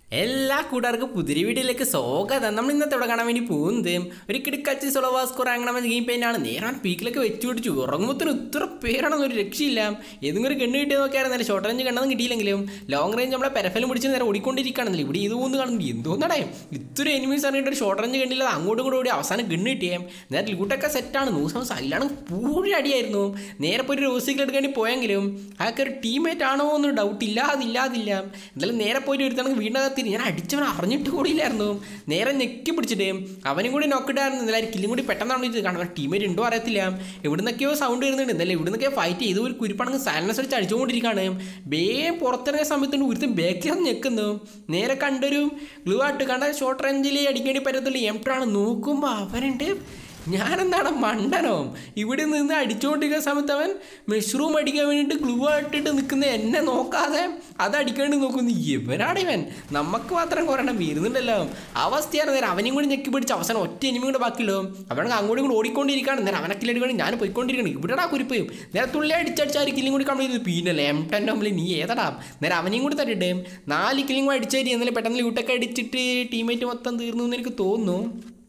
എല്ലാ കൂട്ടുകാർക്കും പുതിരി വീഡിയോയിലേക്ക് സ്വാഗതം നമ്മൾ ഇന്നത്തെ ഇവിടെ കാണാൻ വേണ്ടി പോകുന്നത് ഒരു കിടക്കച്ചി സൊളവാ സ്കോർ അങ്ങനെ ഗെയിം പെയിൻ്റാണ് നേരെ പീക്കിലൊക്കെ വെച്ച് പിടിച്ചു ഉറങ്ങുമ്പോൾ ഇത്ര പേരാണെന്ന് ഒരു രക്ഷയില്ല ഏതെങ്കിലും ഒരു കണ്ണ് കിട്ടിയത് നോക്കിയായിരുന്നല്ലേ ഷോർട്ട് റേഞ്ച് കണ്ണൊന്നും കിട്ടിയില്ലെങ്കിലും ലോങ് റേഞ്ച് നമ്മളെ പെരഫലം പിടിച്ച് നേരെ ഓടിക്കൊണ്ടിരിക്കുകയാണെന്നില്ല ഇവിടെ ഇത് പോകുന്നു കാണുന്നു എന്തോന്നടേ ഇത്ര എനിമീസ് അറിയിട്ട് ഒരു ഷോർട്ട് റേഞ്ച് കണ്ടില്ല അങ്ങോട്ടും കൂടെ ഓടി അവസാനം ഗണ്ണ് കിട്ടിയേ നേരെ ലൂട്ടൊക്കെ സെറ്റാണ് നൂസം സൈലാണ് പൂഴി അടിയായിരുന്നു നേരെ പോയി ഒരു റോസിക്കൽ എടുക്കേണ്ടി പോയെങ്കിലും അതൊക്കെ ഒരു ടീമേറ്റ് ആണോ എന്ന് ഡൗട്ട് ഇല്ലാതില്ലാതില്ല എന്തായാലും നേരെ പോയിട്ട് ഒരുത്തണെങ്കിൽ വീടിനകത്ത് ഞാൻ അടിച്ചവൻ അറിഞ്ഞിട്ട് കൂടിയില്ലായിരുന്നു നേരെ ഞെക്കി പിടിച്ചിട്ട് അവനും കൂടി നോക്കിട്ടായിരുന്നു എന്തായാലും കില്ലും കൂടി പെട്ടെന്ന് അറിഞ്ഞിട്ട് കാരണം അവൻ ടീമേറ്റ് ഉണ്ടോ അറിയത്തില്ല എവിടുന്നൊക്കെയോ സൗണ്ട് വരുന്നുണ്ട് എന്തായാലും എവിടുന്നൊക്കെ ഫൈറ്റ് ചെയ്ത് ഒരു കുരിപ്പാണെങ്കിൽ സൈലൻസ് അടിച്ച് അടിച്ചുകൊണ്ടിരിക്കുകയാണ് വേഗം പുറത്തിറങ്ങിയ സമയത്തുണ്ട് ഒരുത്തും ബാക്കിൽ വന്ന് ഞെക്കുന്നു നേരെ കണ്ടൊരു ഗ്ലൂ ആയിട്ട് കണ്ട ഷോർട്ട് റേഞ്ചിൽ അടിക്കേണ്ടി പറ്റത്തുള്ളൂ എംട്ടാണ് നോക്കുമ്പോൾ അവനുണ്ട് ഞാനെന്താണ് മണ്ടനോ ഇവിടെ നിന്ന് അടിച്ചുകൊണ്ടിരിക്കുന്ന സമയത്ത് അവൻ മഷ്റൂം അടിക്കാൻ വേണ്ടിയിട്ട് ഗ്ലൂ ആയിട്ടിട്ട് നിൽക്കുന്ന എന്നെ നോക്കാതെ അത് അടിക്കാണ്ട് നോക്കുന്നു ഇവനാണ് ഇവൻ നമുക്ക് മാത്രം കുറയണം വരുന്നുണ്ടല്ലോ അവസ്ഥയാണ് നേരം അവനെയും കൂടി ഞെക്കി പിടിച്ച് അവസാനം ഒറ്റ എനിമി കൂടെ ബാക്കിയുള്ളൂ അവനക്ക് അങ്ങോട്ടും കൂടി ഓടിക്കൊണ്ടിരിക്കുകയാണ് നേരം അവനെ കില്ലടിക്കണം ഞാൻ പോയിക്കൊണ്ടിരിക്കണം ഇവിടെ ആ കുരിപ്പ് നേരെ തുള്ളി അടിച്ചടിച്ച് ആ കില്ലും കൂടി കംപ്ലീറ്റ് ചെയ്തു പിന്നെ എം ടെൻ നമ്മൾ നീ ഏതടാ നേരെ അവനെയും കൂടി തട്ടിട്ട് നാല് കില്ലും കൂടി അടിച്ചേരി എന്നാലും പെട്ടെന്ന് ലൂട്ടൊക്കെ അടിച്ചിട്ട് ടീമേറ്റ് മൊത്തം തീർന്നു എന്ന് എനിക്ക് തോന്നുന്നു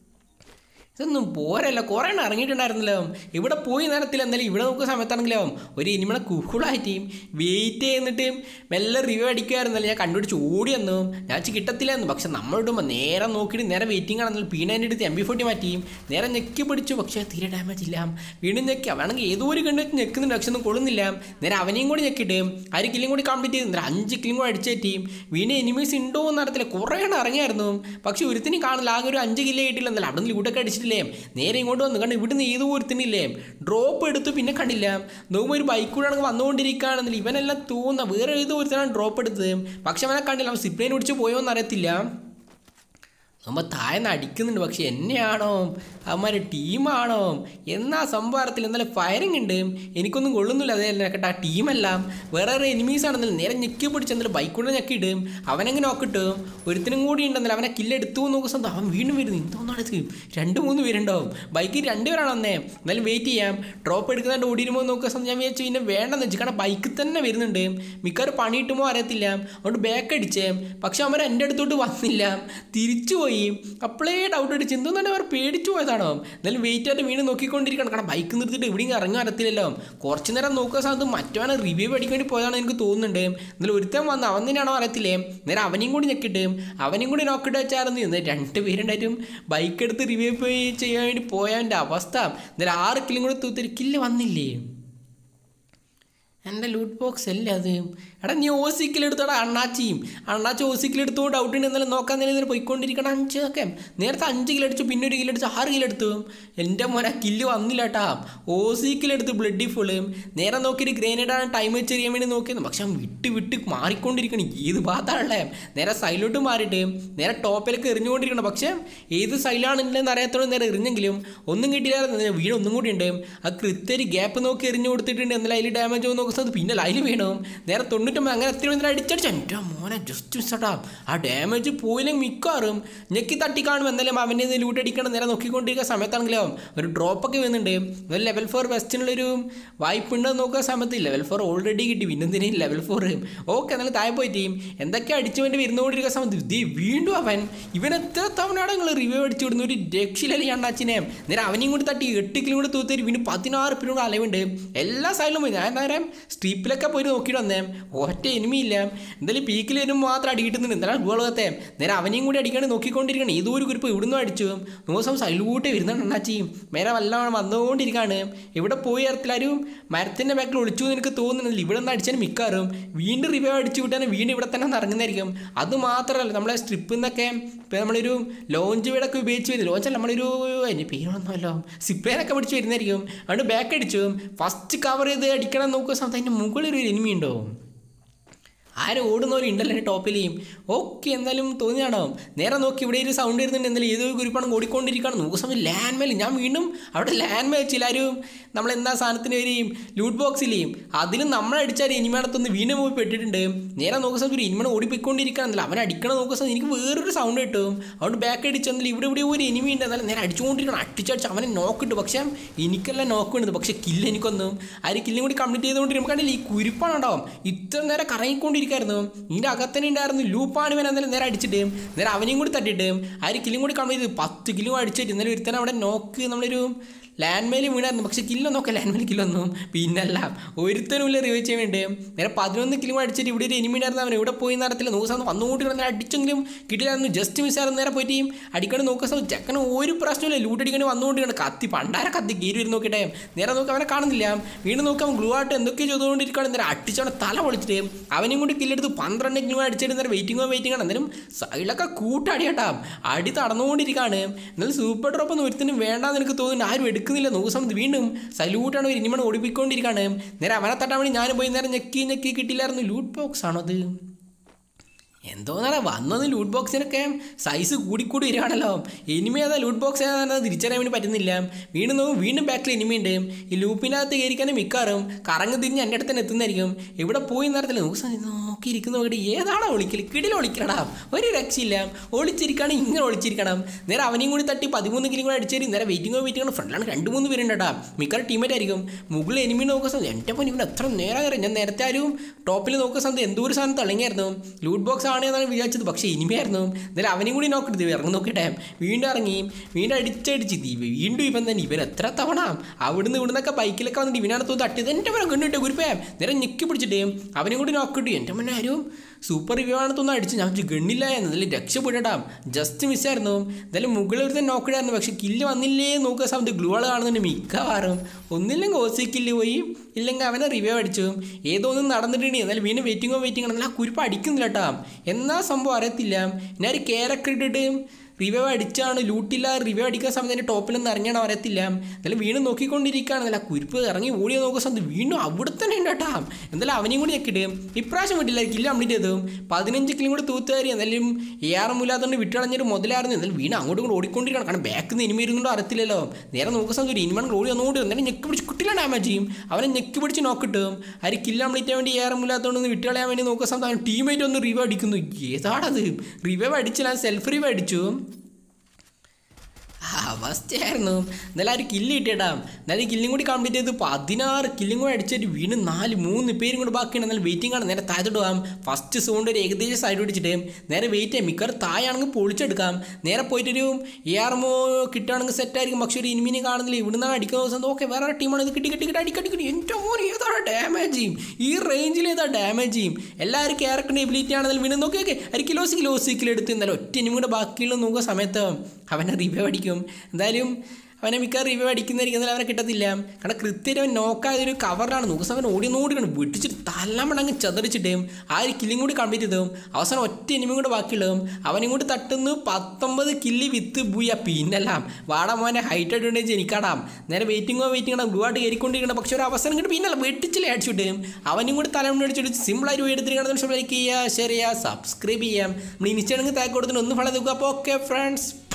ഇതൊന്നും പോരല്ല കുറേ എണ്ണം ഇറങ്ങിയിട്ടുണ്ടായിരുന്നല്ലോ ഇവിടെ പോയി നേരത്തില്ല എന്നാലും ഇവിടെ നോക്കുന്ന സമയത്താണെങ്കിലോ ഒരു ഇനിമണ കുക്കുളായിട്ട് വെയിറ്റ് ചെയ്യുന്നിട്ട് മെല്ലെ റിവ്യൂ അടിക്കുമായിരുന്നല്ലോ ഞാൻ കണ്ടുപിടിച്ച് ഓടി വന്നു ഞാൻ വെച്ച് കിട്ടത്തില്ലായിരുന്നു പക്ഷെ നമ്മൾ ഇടുമ്പോൾ നേരെ നോക്കിയിട്ട് നേരെ വെയിറ്റിംഗ് ആണെന്നല്ലോ പീണേൻ്റെ അടുത്ത് എം ബി ഫോർട്ടി മാറ്റി നേരെ ഞെക്കി പിടിച്ചു പക്ഷേ തീരെ ഡാമേജ് ഇല്ല വീണ്ടും ഞെക്കി അവണെങ്കിൽ ഏതോ ഒരു കണ്ടു വെച്ച് ഞെക്കുന്നുണ്ട് പക്ഷെ ഒന്നും കൊള്ളുന്നില്ല നേരെ അവനെയും കൂടി ഞെക്കിയിട്ട് ആ ഒരു കില്ലും കൂടി കംപ്ലീറ്റ് ചെയ്തു നേരെ അഞ്ച് കില്ലും കൂടി അടിച്ചേറ്റി വീണ്ടും എനിമീസ് ഉണ്ടോ എന്ന് അറിയത്തില്ല കുറേ എണ്ണം ഇറങ്ങിയായിരുന്നു പക്ഷെ ഒരുത്തിനും കാണില്ല ആകെ ഒരു അഞ്ച് കില്ല് കിട്ടില്ല എന്നല്ല അവിടെ നിന്ന് ലൂട്ടൊക്കെ അടിച്ചിട്ടില്ലേ നേരെ ഇങ്ങോട്ട് വന്നു കാരണം ഇവിടുന്ന് ഏതോ ഒരുത്തിനില്ലേ ഡ്രോപ്പ് എടുത്തു പിന്നെ കണ്ടില്ല നോക്കുമ്പോൾ ഒരു ബൈക്ക് കൂടെ ആണെങ്കിൽ വന്നുകൊണ്ടിരിക്കുകയാണെന്നില്ല ഇവനെല്ലാം തോന്നുന്ന വേറെ ഏതോ ഒരുത്തനാണ് ഡ്രോപ്പ് എടുത്തത് പക്ഷെ അവനെ കണ്ടില്ല അവൻ സിപ്ലൈൻ പിടിച്ച് പോയോ എന്നറിയത്തില്ല നമ്മൾ താഴ്ന്ന് അടിക്കുന്നുണ്ട് പക്ഷെ എന്നെയാണോ അവന്മാരെ ടീമാണോ എന്നാ സംഭവത്തിൽ എന്നാലും ഫയറിംഗ് ഉണ്ട് എനിക്കൊന്നും കൊള്ളുന്നില്ല അതേ കേട്ടോ ആ ടീമെല്ലാം വേറെ വേറെ എനിമീസ് ആണെന്നല്ല നേരെ ഞെക്കി പിടിച്ച് എന്നാലും ബൈക്ക് കൂടെ ഞെക്കിയിട്ട് അവനെങ്ങനെ നോക്കിട്ട് ഒരുത്തിനും കൂടി ഉണ്ടെന്നല്ല അവനെ കില്ലെടുത്തു നോക്കുന്ന സ്വന്തം അവൻ വീണ്ടും വരുന്നു എന്തോന്നാണ് ഇത് രണ്ട് മൂന്ന് പേരുണ്ടാവും ബൈക്കിൽ രണ്ടുപേരാണ് വന്നേ എന്നാലും വെയിറ്റ് ചെയ്യാം ഡ്രോപ്പ് എടുക്കുന്നതായിട്ട് ഓടിയിരുമ്പോൾ നോക്കുക സ്വന്തം ഞാൻ വിചാരിച്ചു പിന്നെ വേണ്ടെന്ന് വെച്ചു കാരണം ബൈക്കിൽ തന്നെ വരുന്നുണ്ട് മിക്കവാറും പണി കിട്ടുമോ അറിയത്തില്ല അതുകൊണ്ട് ബാക്ക് അടിച്ചേ പക്ഷെ അവൻ എൻ്റെ അടുത്തോട്ട് വന്നില്ല തിരിച്ചു പോയി അപ്പോഴേ ഡൗട്ട് അടിച്ച് എന്തോന്നാണ് അവർ പേടിച്ചു പോയതാണോ എന്നാലും വെയിറ്റ് ആയിട്ട് വീണ്ടും നോക്കിക്കൊണ്ടിരിക്കണം കാരണം ബൈക്ക് നിർത്തിയിട്ട് എവിടെയും ഇറങ്ങാൻ അറിയത്തില്ലല്ലോ കുറച്ച് നേരം നോക്കുന്ന സമയത്ത് മറ്റവനെ റിവ്യൂ അടിക്കാൻ വേണ്ടി പോയതാണ് എനിക്ക് തോന്നുന്നുണ്ട് എന്നാലും ഒരുത്തൻ വന്ന് അവൻ തന്നെയാണോ അറിയത്തില്ലേ നേരെ അവനെയും കൂടി ഞെക്കിട്ട് അവനെയും കൂടി നോക്കിട്ട് വെച്ചായിരുന്നു ഇന്ന് രണ്ട് പേരുണ്ടായിട്ടും ബൈക്ക് എടുത്ത് റിവ്യൂ പോയി ചെയ്യാൻ വേണ്ടി പോയവൻ്റെ അവസ്ഥ എന്നാലും ആറ് കില്ലും കൂടി തൂത്തൊരു കില്ല് വന്നില്ലേ എൻ്റെ ലൂട്ട് ബോക്സ് അല്ലേ അത് എടാ നീ ഓസിക്കിലെടുത്തോടാ അണ്ണാച്ചിയും അണ്ണാച്ചി ഓസിക്കിലെടുത്തോ ഡൗട്ട് ഉണ്ട് എന്നാലും നോക്കാൻ നേരം പോയിക്കൊണ്ടിരിക്കണം അഞ്ചൊക്കെ നേരത്തെ അഞ്ച് കിലോ അടിച്ചു പിന്നെ ഒരു കിലോ അടിച്ചു ആറ് കിലോ എടുത്തു എൻ്റെ മോനെ കില്ല് വന്നില്ല കേട്ടാ ഓസിക്കിലെടുത്ത് ബ്ലഡി ഫുള്ള് നേരെ നോക്കിയിട്ട് ഗ്രേനേഡാണ് ടൈം വെച്ച് ചെയ്യാൻ വേണ്ടി നോക്കിയത് പക്ഷെ അവൻ വിട്ട് വിട്ട് മാറിക്കൊണ്ടിരിക്കണം ഏത് ഭാഗത്താണല്ലേ നേരെ സൈഡിലോട്ട് മാറിയിട്ട് നേരെ ടോപ്പിലേക്ക് എറിഞ്ഞുകൊണ്ടിരിക്കണം പക്ഷേ ഏത് സൈഡിലാണെന്ന് അറിയാത്തോളം നേരെ എറിഞ്ഞെങ്കിലും ഒന്നും കിട്ടിയില്ലായിരുന്നു വീട് ഒന്നും കൂടി ഉണ്ട് ആ കൃത്യ ഗ്യാപ്പ് നോക്കി എറിഞ്ഞു കൊടുത്തിട്ടുണ്ട് എന്നാലും അതിൽ ഡാമേജ് നോക്കുന്ന നോക്കുന്നത് പിന്നെ ലൈന് വീണു നേരെ തൊണ്ണൂറ്റൊമ്പത് അങ്ങനെ എത്ര മണി അടിച്ചടിച്ചു എൻ്റെ മോനെ ജസ്റ്റ് മിസ്സട്ടാ ആ ഡാമേജ് പോയില്ലെങ്കിൽ മിക്കവാറും ഞെക്കി തട്ടി കാണും എന്നാലും അവൻ്റെ ലൂട്ട് അടിക്കണം നേരെ നോക്കിക്കൊണ്ടിരിക്കുന്ന സമയത്താണെങ്കിലോ ഒരു ഡ്രോപ്പൊക്കെ വരുന്നുണ്ട് ഒരു ലെവൽ ഫോർ വെസ്റ്റിനുള്ളൊരു വായ്പ ഉണ്ടെന്ന് നോക്കുന്ന സമയത്ത് ലെവൽ ഫോർ ഓൾറെഡി കിട്ടി പിന്നെന്തിനും ലെവൽ ഫോർ ഓക്കെ എന്നാലും താഴെ പോയി ടീം എന്തൊക്കെ അടിച്ചു വേണ്ടി വരുന്നുകൊണ്ടിരിക്കുന്ന സമയത്ത് ഇതേ വീണ്ടും അവൻ ഇവൻ എത്ര തവണയാണ് നിങ്ങൾ റിവ്യൂ അടിച്ചു വിടുന്ന ഒരു രക്ഷയിലല്ലേ അണ്ണാച്ചിനെ നേരെ അവനെയും കൂടി തട്ടി എട്ട് കിലോ കൂടി തൂത്തേരി പിന്നെ പതിനാറ് പിന്നോട് അലവുണ്ട് എല്ലാ സൈഡിലും പോയി ഞാൻ നേരം സ്ട്രീപ്പിലൊക്കെ പോയി നോക്കിയിട്ട് വന്നേ ഒറ്റ എനിമിയില്ല എന്തായാലും പീക്കിൽ വരുമ്പോൾ മാത്രം അടി കിട്ടുന്നുണ്ട് എന്തായാലും ഗോളകത്തെ നേരെ അവനെയും കൂടി അടിക്കാണ്ട് നോക്കിക്കൊണ്ടിരിക്കണം ഏതോ ഒരു കുറിപ്പ് ഇവിടുന്ന് അടിച്ചു ദിവസം സൈലൂട്ട് വരുന്നുണ്ട് അണ്ണാച്ചി മേലെ വല്ലവണ്ണം വന്നുകൊണ്ടിരിക്കുകയാണ് ഇവിടെ പോയി ഇറത്തിലാരും മരത്തിൻ്റെ ബാക്കിൽ ഒളിച്ചു എന്ന് എനിക്ക് തോന്നുന്നില്ല ഇവിടെ നിന്ന് അടിച്ചാൽ മിക്കാറും വീണ്ടും റിവ്യൂ അടിച്ചു വിട്ടാൽ വീണ്ടും ഇവിടെ തന്നെ ഇറങ്ങുന്നതായിരിക്കും അത് മാത്രമല്ല നമ്മളെ സ്ട്രിപ്പിൽ നിന്നൊക്കെ ഇപ്പോൾ നമ്മളൊരു ലോഞ്ച് വീടൊക്കെ ഉപയോഗിച്ച് വരുന്നത് ലോഞ്ചല്ല നമ്മളൊരു അതിൻ്റെ പേരൊന്നുമല്ലോ സിപ്പേനൊക്കെ പിടിച്ച് വരുന്നതായിരിക്കും അതുകൊണ്ട് ബാക്ക് അടിച്ചു ഫസ്റ്റ് കവർ ചെയ്ത് അടിക്കണം നോക്കുന്ന സമയത്ത് അതിൻ്റെ മുകളിൽ ഒരു എനിമി ഉണ്ടോ ആരും ഓടുന്നവരും ഉണ്ടല്ലോ എൻ്റെ ടോപ്പിലെയും ഓക്കെ എന്തായാലും തോന്നിയാണോ നേരെ നോക്കി ഇവിടെ ഒരു സൗണ്ട് വരുന്നുണ്ട് എന്തായാലും ഏതൊരു കുരിപ്പാണ് ഓടിക്കൊണ്ടിരിക്കുകയാണ് നോക്കുന്ന സമയം ലാൻഡ് മേൽ ഞാൻ വീണ്ടും അവിടെ ലാൻഡ് മേൽ വെച്ചില്ലാരും നമ്മൾ എന്താ സാധനത്തിന് വരെയും ലൂട്ട് ബോക്സിലെയും അതിലും നമ്മളടിച്ചാൽ ഇനിമേടത്തൊന്ന് വീണ്ടും പോയി പെട്ടിട്ടുണ്ട് നേരെ നോക്കുന്ന സമയത്ത് ഒരു ഇനിമണ ഓടിപ്പോയിക്കൊണ്ടിരിക്കുകയാണല്ലോ അവൻ അടിക്കണം നോക്കുന്ന സമയത്ത് എനിക്ക് വേറൊരു സൗണ്ട് കിട്ടും അതുകൊണ്ട് ബാക്ക് അടിച്ചെന്നാൽ ഇവിടെ ഇവിടെ ഒരു എനിമി ഉണ്ട് എന്നാലും നേരെ അടിച്ചുകൊണ്ടിരിക്കണം അടിച്ചടിച്ച് അവനെ നോക്കിട്ട് പക്ഷേ എനിക്കെല്ലാം നോക്കുന്നുണ്ട് പക്ഷേ കില്ല് എനിക്കൊന്നും ആ ഒരു കില്ലും കൂടി കംപ്ലീറ്റ് ചെയ്തുകൊണ്ടിരിക്കുമ്പോൾ കണ്ടില്ല ഈ കുരിപ്പാണ് ഉണ്ടാവും ഇത്ര നേരം കറങ്ങിക്കൊണ്ടിരിക്കും നോക്കിക്കൊണ്ടിരിക്കായിരുന്നു ഇതിൻ്റെ അകത്തന്നെ ഉണ്ടായിരുന്നു ലൂപ്പാണ് ഇവൻ എന്നാലും നേരെ അടിച്ചിട്ട് നേരെ അവനെയും കൂടി തട്ടിയിട്ട് ആ ഒരു കില്ലും കൂടി കംപ്ലീറ്റ് ചെയ്ത് പത്ത് കിലോ അടിച്ചിട്ട് ഇന്നലെ ഒരുത്തനെ അവിടെ നോക്ക് നമ്മളൊരു ലാൻഡ് മേലിൽ വീണായിരുന്നു പക്ഷെ കില്ലൊന്നൊക്കെ ലാൻഡ് മേൽ കില്ലൊന്നും പിന്നല്ല ഒരുത്തനുമില്ല റിവൈവ് ചെയ്യാൻ വേണ്ടി നേരെ പതിനൊന്ന് കിലോ അടിച്ചിട്ട് ഇവിടെ ഒരു എനിമി ഉണ്ടായിരുന്നു അവൻ ഇവിടെ പോയി നടത്തില്ല നോക്കാൻ വന്നുകൊണ്ട് കിടന്ന് അടിച്ചെങ്കിലും കിട്ടില്ലായിരുന്നു ജസ്റ്റ് മിസ്സായിരുന്നു നേരെ പോയിട്ട് അടിക്കണ നോക്കാൻ ചെക്കന് ഒരു പ്രശ്നമില്ല ലൂട്ടടിക്കണ വന്നുകൊണ്ട് കിടന്ന് കത്തി പണ്ടാര കത്തി കീരി വരും നോക്കിട്ടെ നേരെ നോക്കി അവനെ കാണുന്നില്ല വീണ്ടും നോക്കാം ഗ്ലൂ ആയിട്ട് എന്തൊക്കെയോ ചെയ്തുകൊണ്ടിരിക്കുകയാണ് നേരെ അടിച്ചവനെ തല പൊളിച്ചിട്ട് അവനെയും കൂടി കില്ലെടുത്ത് പന്ത്രണ്ട് കിലോ അടിച്ചിട്ട് നേരെ വെയിറ്റിംഗോ വെയിറ്റിംഗ് ആണ് അന്നേരം സൈഡിലൊക്കെ കൂട്ടടി കേട്ടാ അടി തടന്നുകൊണ്ടിരിക്കുകയാണ് എന്നാലും സൂപ്പർ ഡ്രോപ്പ് ഒന്നും ഒരുത്തിനും വേണ്ടാന്ന് എനിക്ക് തോന്നുന്നു ആരും എടുക്കുന്നില്ല നോക്കുന്ന സമയത്ത് വീണ്ടും സല്യൂട്ടാണ് ഒരു ഇനിമൺ ഓടിപ്പിക്കൊണ്ടിരിക്കുകയാണ് നേരെ അവനെ തട്ടാൻ വേണ്ടി ഞാനും പോയി നേരെ ഞെക്കി ഞെക്കി കിട്ടില്ലായിരുന്നു ലൂട്ട് ബോക്സ് ആണോ അത് എന്തോന്നാണ് വന്നത് ലൂട്ട് ബോക്സിനൊക്കെ സൈസ് കൂടിക്കൂടി വരികയാണല്ലോ എനിമി ഏതാ ലൂട്ട് ബോക്സ് ഏതാണെന്ന് തിരിച്ചറിയാൻ വേണ്ടി പറ്റുന്നില്ല വീണ്ടും നോക്കും വീണ്ടും ബാക്കിൽ എനിമി ഉണ്ട് ഈ ലൂപ്പിനകത്ത് കയറിക്കാനും മിക്കാറും കറങ്ങി തിരിഞ്ഞ് എൻ്റെ അടുത്ത് തന്നെ എത്തുന്നതായിരിക്കും ഇവിടെ പോയി നേരത്തില്ല നോക്കി നോക്കിയിരിക്കുന്ന നോക്കിയിട്ട് ഏതാണോ ഒളിക്കൽ കിടിൽ ഒളിക്കണടാ ഒരു രക്ഷയില്ല ഒളിച്ചിരിക്കണം ഇങ്ങനെ ഒളിച്ചിരിക്കണം നേരെ അവനെയും കൂടി തട്ടി പതിമൂന്ന് കിലും കൂടെ അടിച്ചേരി നേരെ വെയിറ്റിംഗോ വെയിറ്റിംഗോ ഫ്രണ്ടിലാണ് രണ്ട് മൂന്ന് പേരുണ്ടാ മിക്കവാറും ടീമേറ്റ് ആയിരിക്കും മുകളിൽ എനിമി നോക്കുന്ന സമയത്ത് എൻ്റെ പോലെ ഇവൻ എത്ര നേരം കയറി ഞാൻ നേരത്തെ ആരും ടോപ്പിൽ നോക്കുന്ന സമയത്ത് എന്തോ ഒരു സാധനം തിളങ്ങിയായിരുന്നു ലൂട്ട് ബോക്സ് ആണ് എന്നാണ് വിചാരിച്ചത് പക്ഷേ ഇനിമയായിരുന്നു എന്നാലും അവനെയും കൂടി നോക്കരുത് ഇറങ്ങി നോക്കട്ടെ വീണ്ടും ഇറങ്ങി വീണ്ടും അടിച്ചടിച്ച് ദീ വീണ്ടും ഇവൻ തന്നെ ഇവൻ എത്ര തവണ അവിടുന്ന് ഇവിടുന്നൊക്കെ ബൈക്കിലൊക്കെ വന്നിട്ട് ഇവനാണ് തോന്നി തട്ടിയത് എൻ്റെ മരം കണ്ടിട്ട് ഗുരുപ്പേ നേരെ ഞെക്കി പിടിച്ചിട്ട് അവനെയും കൂടി നോക്കിട്ട് എൻ്റെ മുന്നേ ആരും സൂപ്പർ റിവ്യൂ ആണ് തോന്നുന്നു അടിച്ച് ഞാൻ വിചാരിച്ചു ഗണ്ണില്ല എന്നതിൽ രക്ഷപ്പെട്ടാ ജസ്റ്റ് മിസ്സായിരുന്നു എന്തായാലും മുകളിൽ ഒരുത്തൻ നോക്കിടായിരുന്നു പക്ഷെ കില്ല് വന്നില്ലേ നോക്കുക സമയത്ത് ഗ്ലൂ ആൾ കാണുന്നുണ്ട് മിക്കവാറും ഒന്നില്ലെങ്കിൽ ഓസി കില്ല് പോയി ഇല്ലെങ്കിൽ അവനെ റിവ്യൂ അടിച്ചു ഏതോ ഒന്നും നടന്നിട്ടുണ്ട് എന്നാലും വീണ്ടും വെയിറ്റിങ്ങോ വെയിറ്റിംഗ് ആണെങ്കിൽ ആ കുരിപ്പ് അടിക്കുന്നില്ല കേട്ടോ എന്നാ സംഭവം അറിയത്തില്ല ഞാൻ ഒരു കേരൊക്കെ ഇട്ടിട്ട് റിവ്യൂ അടിച്ചാണ് ലൂട്ടില്ല റിവ്യൂ അടിക്കുന്ന സമയത്ത് എൻ്റെ ടോപ്പിൽ നിന്ന് ഇറങ്ങിയാണ് അറിയത്തില്ല എന്തായാലും വീണ്ടും നോക്കിക്കൊണ്ടിരിക്കുകയാണെന്നല്ല കുരിപ്പ് ഇറങ്ങി ഓടിയ നോക്കുന്ന സമയത്ത് വീണ്ടും അവിടെ തന്നെ ഉണ്ട് കേട്ടാ എന്തായാലും അവനെയും കൂടി ഞെക്കിട്ട് ഇപ്രാവശ്യം വിട്ടില്ല കില്ല കംപ്ലീറ്റ് ചെയ്തു പതിനഞ്ച് കിലും കൂടി തൂത്തുകാരി എന്തായാലും ഏറമില്ലാത്തതുകൊണ്ട് വിട്ടളഞ്ഞൊരു മുതലായിരുന്നു എന്തായാലും വീണ്ടും അങ്ങോട്ടും കൂടെ ഓടിക്കൊണ്ടിരിക്കണം കാരണം ബാക്കിൽ നിന്ന് ഇനിമ ഇരുന്നുണ്ടോ അറിയത്തില്ലല്ലോ നേരെ നോക്കുന്ന സമയത്ത് ഒരു ഇനിമൺ ഓടി വന്നുകൊണ്ട് എന്തായാലും ഞെക്കി പിടിച്ച് കുട്ടില്ല ഡാമേജ് ചെയ്യും അവനെ ഞെക്കി പിടിച്ച് നോക്കിട്ടും ആര് കില്ല കംപ്ലീറ്റ് ചെയ്യാൻ വേണ്ടി ഏറമില്ലാത്തതുകൊണ്ട് വിട്ടുകളയാൻ വേണ്ടി നോക്കുന്ന സമയത്ത് അവൻ ടീമേറ്റ് ഒന്ന് റിവ്യൂ അടിക്കുന്നു ഏതാണത് റിവ്യൂ അടിച്ചില്ല സെൽഫ് റിവ്യൂ അടിച്ചു അവസ്ഥയായിരുന്നു എന്നാലും ആ ഒരു കില്ല് കിട്ടിയടാ എന്നാലും ഈ കില്ലും കൂടി കംപ്ലീറ്റ് ചെയ്ത് പതിനാറ് കില്ലും കൂടി അടിച്ചിട്ട് വീണ്ടും നാല് മൂന്ന് പേരും കൂടി ബാക്കിയാണ് എന്നാലും വെയിറ്റിംഗ് ആണ് നേരെ താഴത്തോട്ട് പോകാം ഫസ്റ്റ് സോണിൻ്റെ ഒരു ഏകദേശം സൈഡ് പിടിച്ചിട്ട് നേരെ വെയിറ്റ് ചെയ്യാം മിക്കവാറും താഴാണെങ്കിൽ പൊളിച്ചെടുക്കാം നേരെ പോയിട്ടൊരു ഏർമോ കിട്ടുകയാണെങ്കിൽ സെറ്റ് ആയിരിക്കും പക്ഷേ ഒരു ഇനിമിനെ കാണുന്നില്ല ഇവിടുന്ന് അടിക്കുന്ന ദിവസം ഓക്കെ വേറെ ടീമാണ് ഇത് കിട്ടി കിട്ടി കിട്ടി അടിക്കടി കിട്ടി എൻ്റെ മോൻ ഏതാണ് ഡാമേജ് ചെയ്യും ഈ റേഞ്ചിൽ ഏതാ ഡാമേജ് ചെയ്യും എല്ലാവരും ക്യാരക്ടറിൻ്റെ എബിലിറ്റി ആണെങ്കിലും വീണ്ടും നോക്കി നോക്കി ഒരു കിലോസ് കിലോസ് കിലെടുത്ത് എന്നാലും ഒറ്റ ഇനിയും കൂടെ ബാക്കിയുള്ള നോക്കുന്ന സമയത്ത് അവനെ റിവ്യൂ അടിക്കും എന്തായാലും അവനെ മിക്ക റിവ്യൂ അടിക്കുന്നതായിരിക്കും എന്നാലും അവനെ കിട്ടത്തില്ല കാരണം കൃത്യമായിട്ട് അവൻ നോക്കാതെ ഒരു കവറിലാണ് നോക്കുന്ന അവൻ ഓടി നോടിക്കണം വെട്ടിച്ചിട്ട് തല്ലമടങ്ങ് ചതറിച്ചിട്ട് ആ ഒരു കില്ലും കൂടി കംപ്ലീറ്റ് ചെയ്തും അവസാനം ഒറ്റ എനിമയും കൂടെ ബാക്കിയുള്ളതും അവനും കൂടി തട്ടുന്നു പത്തൊമ്പത് കില്ലി വിത്ത് ബൂയ പിന്നെല്ലാം വാടാ മോനെ ഹൈറ്റ് അഡ്വാൻറ്റേജ് എനിക്കാടാം നേരെ വെയിറ്റിങ്ങോ വെയിറ്റിംഗ് ആണ് ബ്ലൂ ആയിട്ട് കയറിക്കൊണ്ടിരിക്കണം പക്ഷെ ഒരു അവസരം കിട്ടും പിന്നല്ല വെട്ടിച്ചില്ല അടിച്ചിട്ട് അവനും കൂടി തലമുണ്ട് അടിച്ചിട്ട് സിമ്പിളായിട്ട് എടുത്തിരിക്കണം ലൈക്ക് ചെയ്യുക ഷെയർ ചെയ്യുക സബ്സ്ക്രൈബ് ചെയ്യാം നമ്മൾ ഇനിച്ചാണെങ്കിൽ താക്ക് കൊടുത്തിട്ട് ഒന്ന് ഫലം നോക്കുക അപ്പോൾ ഓക്കെ ഫ്രണ്ട്സ്